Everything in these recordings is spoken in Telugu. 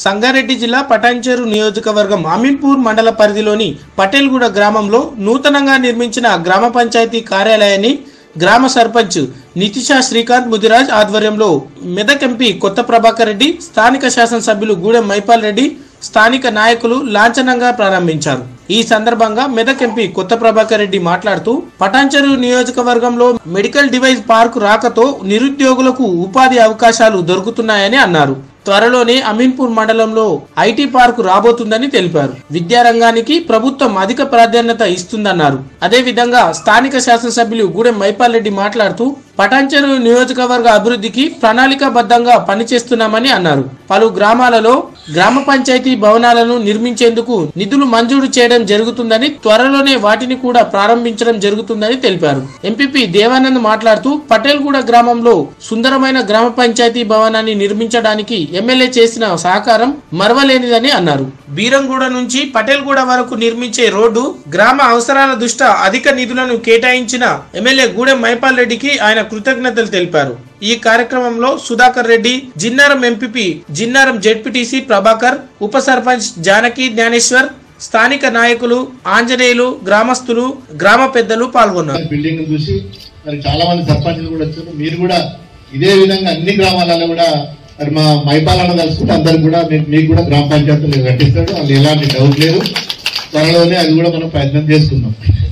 సంగారెడ్డి జిల్లా పటాన్చేరు నియోజకవర్గం అమీన్పూర్ మండల పరిధిలోని పటేల్గూడ గ్రామంలో నూతనంగా నిర్మించిన గ్రామ పంచాయతీ కార్యాలయాన్ని గ్రామ సర్పంచ్ నితిషా శ్రీకాంత్ ముదిరాజ్ ఆధ్వర్యంలో మెదక్ ఎంపీ కొత్త ప్రభాకర్ రెడ్డి స్థానిక శాసనసభ్యులు గూడెం మైపాల్ రెడ్డి స్థానిక నాయకులు లాంఛనంగా ప్రారంభించారు ఈ సందర్భంగా మెదక్ ఎంపీ కొత్త ప్రభాకర్ రెడ్డి మాట్లాడుతూ పటాన్చెరు నియోజకవర్గంలో మెడికల్ డివైస్ పార్కు రాకతో నిరుద్యోగులకు ఉపాధి అవకాశాలు దొరుకుతున్నాయని అన్నారు త్వరలోనే అమీన్పూర్ మండలంలో ఐటీ పార్కు రాబోతుందని తెలిపారు విద్యారంగానికి ప్రభుత్వం అధిక ప్రాధాన్యత ఇస్తుందన్నారు అదేవిధంగా స్థానిక శాసనసభ్యులు గూడెం మైపాల్ రెడ్డి మాట్లాడుతూ పటాన్చెరు నియోజకవర్గ అభివృద్ధికి ప్రణాళికాబద్ధంగా పనిచేస్తున్నామని అన్నారు పలు గ్రామాలలో గ్రామ పంచాయతీ భవనాలను నిర్మించేందుకు నిధులు మంజూరు చేయడం జరుగుతుందని త్వరలోనే వాటిని కూడా ప్రారంభించడం జరుగుతుందని తెలిపారు ఎంపీపీ దేవానంద్ మాట్లాడుతూ పటేల్గూడ గ్రామంలో సుందరమైన గ్రామ పంచాయతీ భవనాన్ని నిర్మించడానికి ఎమ్మెల్యే చేసిన సహకారం మరవలేనిదని అన్నారు బీరంగూడ నుంచి పటేల్గూడ వరకు నిర్మించే రోడ్డు గ్రామ అవసరాల దృష్ట్యా అధిక నిధులను కేటాయించిన ఎమ్మెల్యే గూడెం మైపాల్ రెడ్డికి ఆయన కృతజ్ఞతలు తెలిపారు ఈ కార్యక్రమంలో సుధాకర్ రెడ్డి జిన్నారం ఎంపీపీ జిన్నారం జెడ్పీటీసీ ప్రభాకర్ ఉప సర్పంచ్ జానకి జ్ఞానేశ్వర్ స్థానిక నాయకులు ఆంజనేయులు గ్రామస్తులు గ్రామ పెద్దలు పాల్గొన్నారు బిల్డింగ్ చూసి మరి చాలా మంది సర్పంచులు కూడా వచ్చారు మీరు కూడా ఇదే విధంగా అన్ని గ్రామాలలో కూడా మరి మా మైపాలన తలుచుకుంటే అందరికి కూడా మీకు మీకు కూడా గ్రామ పంచాయతీలు కట్టిస్తాడు వాళ్ళు ఎలాంటి డౌట్ లేదు త్వరలోనే అది కూడా మనం ప్రయత్నం చేసుకుందాం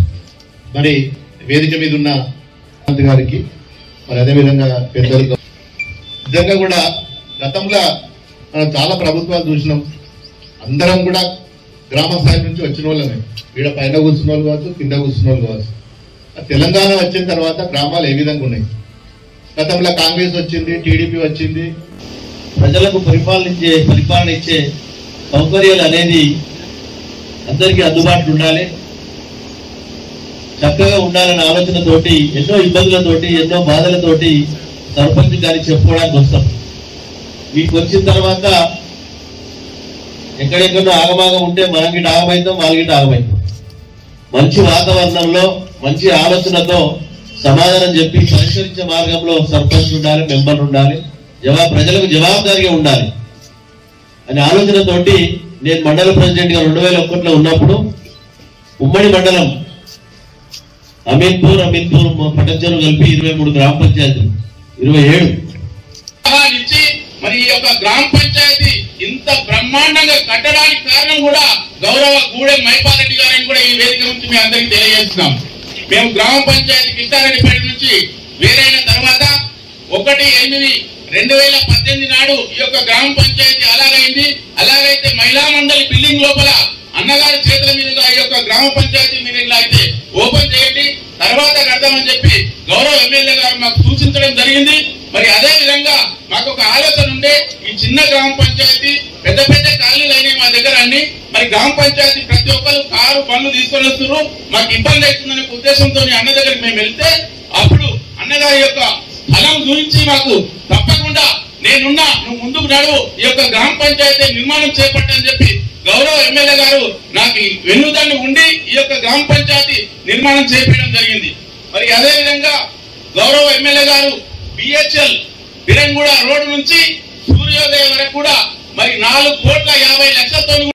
మరి వేదిక మీద ఉన్న మంత్రి గారికి మరి అదే విధంగా పెద్దలకు నిజంగా కూడా గతంలో మనం చాలా ప్రభుత్వాలు చూసినాం అందరం కూడా గ్రామ స్థాయి నుంచి వచ్చిన వాళ్ళమే వీడ పైన కూర్చున్న వాళ్ళు కావచ్చు కింద కూర్చున్న వాళ్ళు కావచ్చు ఆ తెలంగాణ వచ్చిన తర్వాత గ్రామాలు ఏ విధంగా ఉన్నాయి గతంలో కాంగ్రెస్ వచ్చింది టీడీపీ వచ్చింది ప్రజలకు పరిపాలనించే పరిపాలన ఇచ్చే సౌకర్యాలు అనేది అందరికీ అందుబాటులో ఉండాలి చక్కగా ఉండాలనే ఆలోచనతోటి ఎన్నో ఇబ్బందులతోటి ఎన్నో బాధలతోటి సర్పంచ్ గారి చెప్పుకోవడానికి వస్తాం మీకు వచ్చిన తర్వాత ఎక్కడెక్కడో ఆగమాగం ఉంటే మనం గిట్ట ఆగమైతాం వాళ్ళ గిట్ట ఆగమైతాం మంచి వాతావరణంలో మంచి ఆలోచనతో సమాధానం చెప్పి పరిష్కరించే మార్గంలో సర్పంచ్ ఉండాలి మెంబర్ ఉండాలి జవాబు ప్రజలకు జవాబుదారీగా ఉండాలి అనే ఆలోచనతోటి నేను మండల ప్రెసిడెంట్ గా రెండు వేల ఒకటిలో ఉన్నప్పుడు ఉమ్మడి మండలం అమీన్పూర్ అమీన్పూర్ పట్టంచెరు కలిపి ఇరవై మూడు గ్రామ పంచాయతీలు ఇరవై ఏడు నుంచి మరి ఈ యొక్క గ్రామ పంచాయతీ ఇంత బ్రహ్మాండంగా కట్టడానికి కారణం కూడా గౌరవ గూడెం మైపారెడ్డి గారని కూడా ఈ వేదిక నుంచి మేము అందరికీ తెలియజేస్తున్నాం మేము గ్రామ పంచాయతీ కిష్టారెడ్డిపేట నుంచి వేరైన తర్వాత ఒకటి ఎనిమిది రెండు వేల పద్దెనిమిది నాడు ఈ యొక్క గ్రామ పంచాయతీ అలాగైంది అలాగైతే మహిళా మండలి బిల్డింగ్ లోపల అన్నగారి చేతుల మీదుగా ఈ యొక్క గ్రామ పంచాయతీ మీరు ఇలా అయితే ఓపెన్ చేయండి తర్వాత కడదామని చెప్పి గౌరవ ఎమ్మెల్యే గారు మాకు సూచించడం జరిగింది మరి అదే విధంగా మాకు ఒక ఆలోచన ఉండే ఈ చిన్న గ్రామ పంచాయతీ పెద్ద పెద్ద కాలనీలు అయినాయి మా దగ్గర అన్ని మరి గ్రామ పంచాయతీ ప్రతి ఒక్కరు కారు పనులు తీసుకొని వస్తున్నారు మాకు ఇబ్బంది అవుతుందనే ఉద్దేశంతో అన్న దగ్గరికి మేము వెళ్తే అప్పుడు అన్నగారి యొక్క స్థలం గురించి మాకు తప్పకుండా నేనున్నా నువ్వు ముందుకు నడువు ఈ యొక్క గ్రామ పంచాయతీ నిర్మాణం చేపట్టని చెప్పి గౌరవ ఎమ్మెల్యే గారు నాకు ఈ వెన్నుదన్ను ఉండి ఈ యొక్క గ్రామ పంచాయతీ నిర్మాణం చేపట్టడం జరిగింది మరి అదే విధంగా గౌరవ ఎమ్మెల్యే గారు బిహెచ్ఎల్ బిరంగూడ రోడ్డు నుంచి సూర్యోదయం వరకు కూడా మరి నాలుగు కోట్ల యాభై లక్షలతో